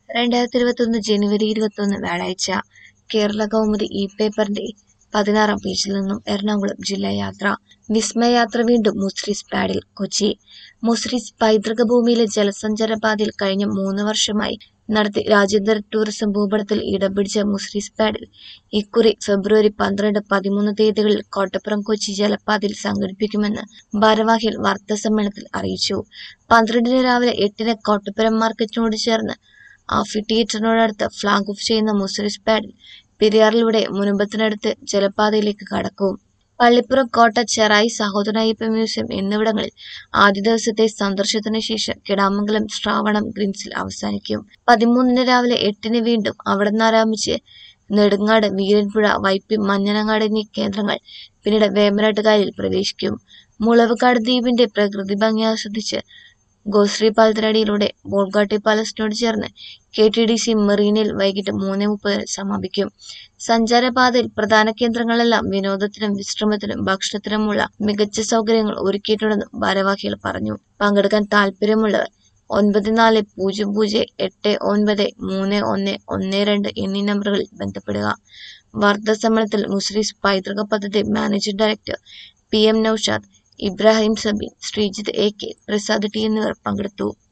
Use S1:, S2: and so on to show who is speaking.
S1: രണ്ടായിരത്തി ഇരുപത്തൊന്ന് ജനുവരി ഇരുപത്തൊന്ന് വ്യാഴാഴ്ച കേരള കൗമുദി ഇ പേപ്പറിന്റെ പതിനാറാം പേജിൽ നിന്നും എറണാകുളം ജില്ലാ യാത്ര വിസ്മയാത്ര വീണ്ടും മുസ്രിസ് പാഡിൽ കൊച്ചി മുസ്രിസ് പൈതൃക ഭൂമിയിലെ ജലസഞ്ചാര പാതയിൽ കഴിഞ്ഞ മൂന്ന് വർഷമായി നടത്തി രാജ്യാന്തര ടൂറിസം ഭൂപടത്തിൽ ഇടം പിടിച്ച മുസ്രിസ് പാഡിൽ ഇക്കുറി ഫെബ്രുവരി പന്ത്രണ്ട് പതിമൂന്ന് തീയതികളിൽ കോട്ടപ്പുറം കൊച്ചി ജലപാതയിൽ സംഘടിപ്പിക്കുമെന്ന് ഭാരവാഹികൾ വാർത്താസമ്മേളനത്തിൽ അറിയിച്ചു പന്ത്രണ്ടിന് രാവിലെ എട്ടിന് കോട്ടപ്പുറം മാർക്കറ്റിനോട് ചേർന്ന് ആഫി തിയേറ്ററിനോടടുത്ത് ഫ്ലാഗ് ഓഫ് ചെയ്യുന്ന മുസ്രിസ് പാഡിൽ പെരിയാറിലൂടെ മുനമ്പത്തിനടുത്ത് ജലപാതയിലേക്ക് കടക്കും പള്ളിപ്പുറം കോട്ട ചെറായി സഹോദരയ്യപ്പ മ്യൂസിയം എന്നിവിടങ്ങളിൽ ആദ്യ ദിവസത്തെ സന്ദർശനത്തിന് ശേഷം കിടാമംഗലം ശ്രാവണം ഗ്രീൻസിൽ അവസാനിക്കും പതിമൂന്നിന് രാവിലെ എട്ടിന് വീണ്ടും അവിടെ നിന്ന് ആരംഭിച്ച് നെടുങ്ങാട് വീരൻപുഴ വൈപ്പി മഞ്ഞനങ്ങാട് എന്നീ കേന്ദ്രങ്ങൾ പിന്നീട് വേമ്പനാട്ടുകായലിൽ പ്രവേശിക്കും മുളവുകാട് ദ്വീപിന്റെ പ്രകൃതി ഭംഗി ആസ്വദിച്ച് ഗോശ്രീ പാലത്തിനടിയിലൂടെ ബോൾഗാട്ടി പാലസിനോട് ചേർന്ന് കെ ടി ഡി സി മെറീനയിൽ വൈകിട്ട് മൂന്ന് മുപ്പതിന് സമാപിക്കും സഞ്ചാരപാതയിൽ പ്രധാന കേന്ദ്രങ്ങളെല്ലാം വിനോദത്തിനും വിശ്രമത്തിനും ഭക്ഷണത്തിനുമുള്ള മികച്ച സൗകര്യങ്ങൾ ഒരുക്കിയിട്ടുണ്ടെന്നും ഭാരവാഹികൾ പറഞ്ഞു പങ്കെടുക്കാൻ താല്പര്യമുള്ളവർ ഒൻപത് നാല് പൂജ്യം പൂജ്യം എട്ട് ഒൻപത് മൂന്ന് ഒന്ന് ഒന്ന് രണ്ട് എന്നീ നമ്പറുകളിൽ ബന്ധപ്പെടുക വാർത്താ സമ്മേളനത്തിൽ മുസ്ലിസ് പൈതൃക പദ്ധതി managing director P M Naushad Ibrahim Sabeen Sreejith A K Prasad T എന്നിവർ പങ്കെടുത്തു